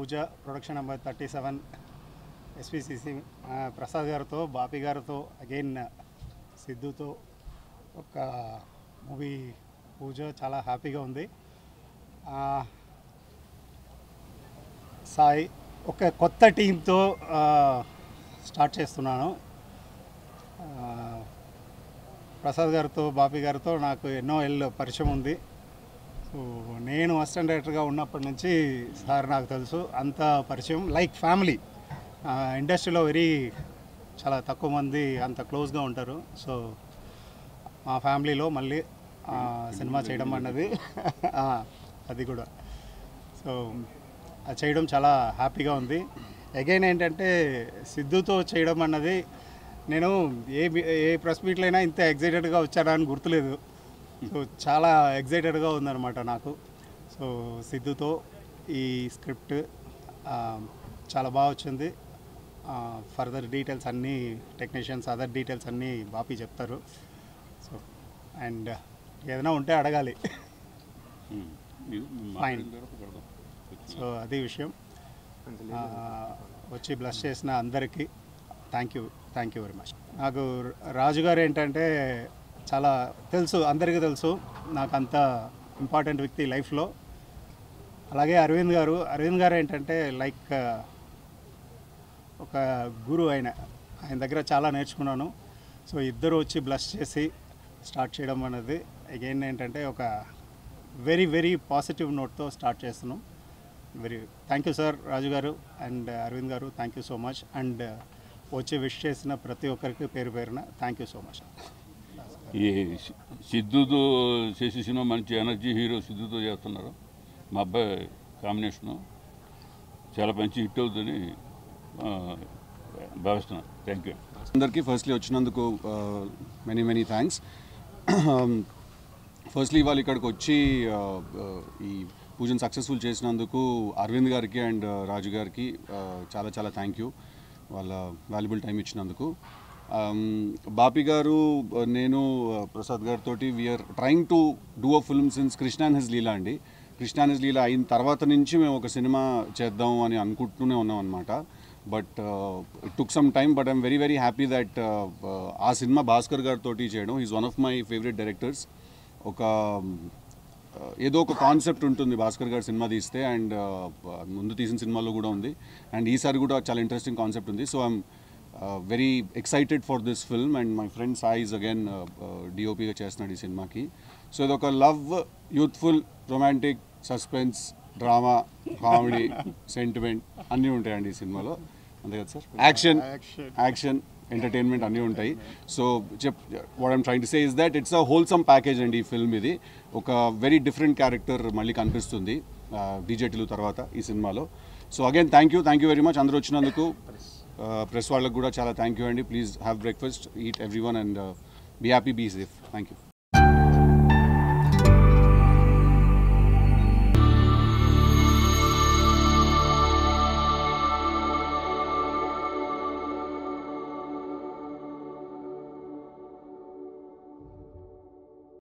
పూజ production number thirty seven SPCC Prasad గారితో బాపి గారితో again సిద్ధుతో ఒక మూవీ పూజ చాలా హ్యాపీగా ఉంది ఆ, సాయి ఒక కొత్త టీంతో స్టార్ట్ చేస్తున్నాను ఆ, ప్రసాద్ గారితో బాపి గారితో నాకు ఎన్నో ఏళ్ళు పరిచయం ఉంది సో నేను అసిస్టెంట్ డైరెక్టర్గా ఉన్నప్పటి నుంచి సార్ నాకు తెలుసు అంత పరిచయం లైక్ ఫ్యామిలీ ఇండస్ట్రీలో వెరీ చాలా తక్కువ మంది అంత క్లోజ్గా ఉంటారు సో మా ఫ్యామిలీలో మళ్ళీ ఆ, సినిమా చేయడం అన్నది ఆ, అది కూడా సో అది చేయడం చాలా హ్యాపీగా ఉంది అగైన్ ఏంటంటే సిద్ధుతో చేయడం అన్నది నేను ఏ మీ- ఏ ప్రెస్ మీట్లో అయినా ఇంత ఎగ్జైటెడ్గా వచ్చానా అని గుర్తులేదు సో చాలా ఎగ్జైటెడ్గా ఉందన్నమాట నాకు సో సిద్ధుతో ఈ స్క్రిప్ట్ ఆ, చాలా బాగా వచ్చింది ఫర్దర్ డీటెయిల్స్ అన్నీ టెక్నీషియన్స్ అదర్ డీటెయిల్స్ అన్నీ బాపి చెప్తారు సో అండ్ ఏదైనా ఉంటే అడగాలి Fine. సో అది విషయం ఆ, వచ్చి బ్లస్ చేసిన అందరికీ thank you thank you very much నాకు రాజు గారు ఏంటంటే చాలా తెలుసు అందరికీ తెలుసు నాకు అంత ఇంపార్టెంట్ వ్యక్తి లైఫ్లో అలాగే అరవింద్ గారు అరవింద్ గారు ఏంటంటే లైక్ ఒక గురువు ఆయన ఆయన దగ్గర చాలా నేర్చుకున్నాను సో ఇద్దరు వచ్చి బ్లస్ చేసి స్టార్ట్ చేయడం అనేది అగైన్ ఏంటంటే ఒక వెరీ వెరీ పాజిటివ్ నోట్తో స్టార్ట్ చేస్తున్నాం very thank you sir Raju garu and Aravind garu thank you so much and వచ్చి విష్ చేసిన ప్రతి ఒక్కరికి పేరు పేరున థ్యాంక్ యూ సో మచ్ ఈ సి- సిద్ధుతో చేసే సినిమా మంచి ఎనర్జీ హీరో సిద్ధుతో చేస్తున్నారు మా అబ్బాయి కాంబినేషను చాలా మంచి హిట్ అవుతుందని ఆ, భావిస్తున్నాను థ్యాంక్ యూ అందరికీ ఫస్ట్లీ వచ్చినందుకు మెనీ మెనీ థ్యాంక్స్ ఫస్ట్లీ వాళ్ళు ఇక్కడికి వచ్చి ఆ, ఆ, ఈ పూజను సక్సెస్ఫుల్ చేసినందుకు అరవింద్ గారికి అండ్ రాజు గారికి ఆ, చాలా చాలా థ్యాంక్ యూ వాళ్ళ వాల్యుబుల్ టైం ఇచ్చినందుకు Um, బాపి గారు ఆ, నేను ఆ, ప్రసాద్ గారితో we're trying to do a film since Krishna and his Leela అండి కృష్ణ అండ్ హిజ్ లీలా అయిన తర్వాత నుంచి మేము ఒక సినిమా చేద్దాం అని అనుకుంటూనే ఉన్నాం అనమాట but it took some time but I'm very very happy that ఆ సినిమా భాస్కర్ గారితో చేయడం is one of my favourite directors ఒక uh, ఏదో ఒక కాన్సెప్ట్ ఉంటుంది భాస్కర్ గారు సినిమా తీస్తే అండ్ ముందు తీసిన సినిమాలో కూడా ఉంది అండ్ ఈసారి కూడా చాలా ఇంట్రెస్టింగ్ కాన్సెప్ట్ ఉంది so I'm very excited for this film and my friend Saij again డిఓపిగా చేస్తున్నాడు ఈ సినిమాకి సో ఇది ఒక love youthful romantic suspense drama comedy sentiment అన్నీ ఉంటాయండి ఈ సినిమాలో అంతే కదా సార్ యాక్షన్ యాక్షన్ ఎంటర్టైన్మెంట్ అన్నీ ఉంటాయి సో చెప్ what I'm trying to say is that it's a wholesome package అండి ఈ ఫిల్మ్ ఇది ఒక వెరీ డిఫరెంట్ క్యారెక్టర్ మళ్ళీ కనిపిస్తుంది డీజేటీలు తర్వాత ఈ సినిమాలో so again thank you thank you very much అందరూ వచ్చినందుకు ప్రెస్ వాళ్ళకు కూడా చాలా థ్యాంక్ యూ అండి please have breakfast eat everyone and be happy be safe thank you